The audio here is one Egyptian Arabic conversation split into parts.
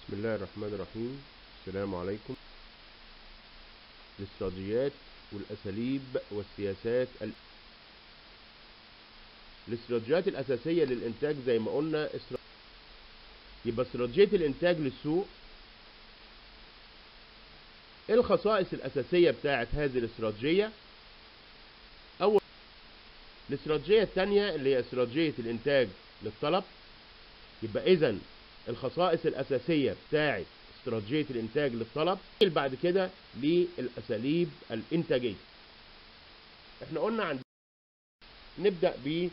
بسم الله الرحمن الرحيم السلام عليكم الاستراتيجيات والأساليب والسياسات ال... الاستراتيجيات الأساسية للإنتاج زي ما قلنا استر... يبقى استراتيجية الإنتاج للسوق إيه الخصائص الأساسية بتاعت هذه الاستراتيجية أول الاستراتيجية الثانية اللي هي استراتيجية الإنتاج للطلب يبقى إذا الخصائص الأساسية بتاعت استراتيجية الإنتاج للطلب بعد كده للأساليب الإنتاجية احنا قلنا عن نبدأ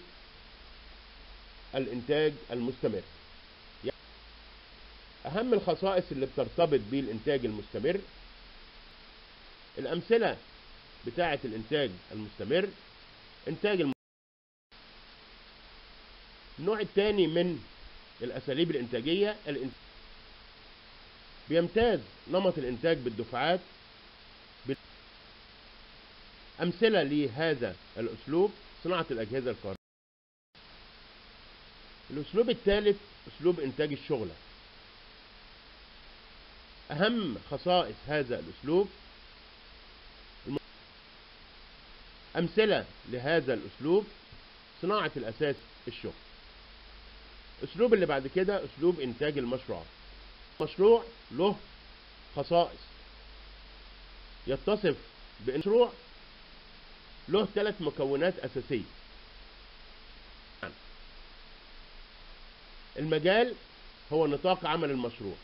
بالإنتاج المستمر يعني أهم الخصائص اللي بترتبط بالإنتاج المستمر الأمثلة بتاعة الإنتاج المستمر إنتاج الم... النوع الثاني من الأساليب الإنتاجية الإنت... بيمتاز نمط الإنتاج بالدفعات بال... أمثلة لهذا الأسلوب صناعة الأجهزة الكهربائية الأسلوب الثالث أسلوب إنتاج الشغلة أهم خصائص هذا الأسلوب الم... أمثلة لهذا الأسلوب صناعة الأساس الشغل الأسلوب اللي بعد كده أسلوب إنتاج المشروعات مشروع له خصائص يتصف بمشروع له ثلاث مكونات أساسية المجال هو نطاق عمل المشروع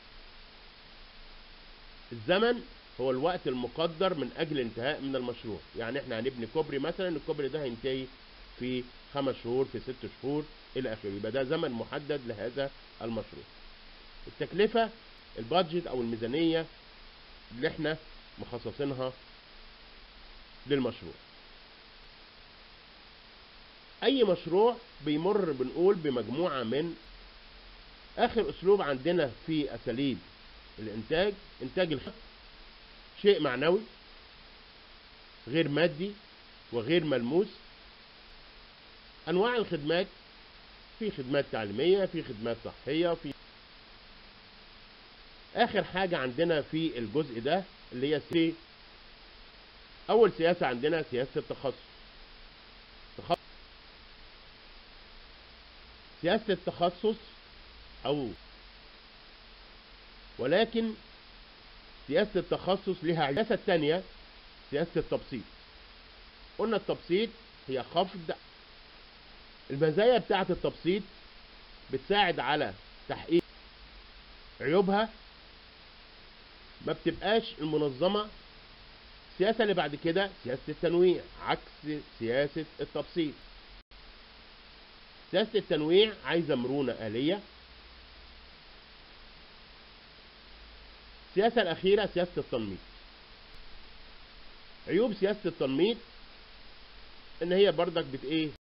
الزمن هو الوقت المقدر من أجل انتهاء من المشروع يعني احنا هنبني كوبري مثلا الكوبري ده هينتهي في خمس شهور في ست شهور إلى آخره يبقى ده زمن محدد لهذا المشروع التكلفة البادجت أو الميزانية اللي احنا مخصصينها للمشروع أي مشروع بيمر بنقول بمجموعة من آخر أسلوب عندنا في أساليب الإنتاج إنتاج الحق شيء معنوي غير مادي وغير ملموس أنواع الخدمات في خدمات تعليمية في خدمات صحية في آخر حاجة عندنا في الجزء ده اللي هي سي أول سياسة عندنا سياسة التخصص تخصص سياسة التخصص أو ولكن سياسة التخصص لها السياسة الثانية سياسة التبسيط قلنا التبسيط هي خفض المزايا بتاعة التبسيط بتساعد على تحقيق عيوبها ما بتبقاش المنظمة السياسة اللي بعد كده سياسة التنويع عكس سياسة التبسيط سياسة التنويع عايزة مرونة آلية السياسة الأخيرة سياسة التنميط عيوب سياسة التنميط إن هي بردك بت إيه